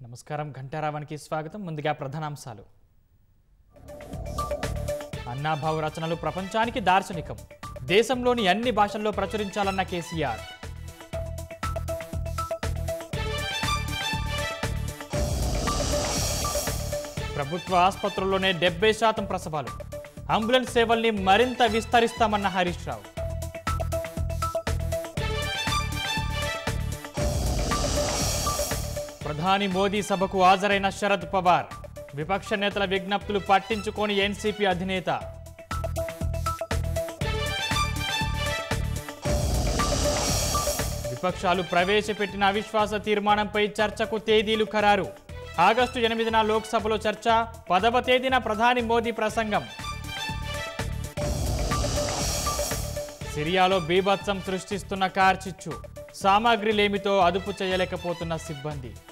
నమస్కారం ఘంటారావానికి స్వాగతం ముందుగా ప్రధానాంశాలు అన్నాభావ రచనలు ప్రపంచానికి దార్శనికం దేశంలోని అన్ని భాషల్లో ప్రచురించాలన్న కేసీఆర్ ప్రభుత్వ ఆసుపత్రుల్లోనే డెబ్బై శాతం ప్రసవాలు అంబులెన్స్ సేవల్ని మరింత విస్తరిస్తామన్న హరీష్ రావు ప్రధాని మోదీ సభకు హాజరైన శరద్ పవార్ విపక్ష నేతల విజ్ఞప్తులు పట్టించుకోని ఎన్సీపీ అధినేత విపక్షాలు ప్రవేశపెట్టిన అవిశ్వాస తీర్మానంపై చర్చకు తేదీలు ఖరారు ఆగస్టు ఎనిమిదిన లోక్సభలో చర్చ పదవ తేదీన ప్రధాని మోదీ ప్రసంగం సిరియాలో బీభత్సం సృష్టిస్తున్న కార్చిచ్చు సామాగ్రి లేమితో అదుపు చేయలేకపోతున్న సిబ్బంది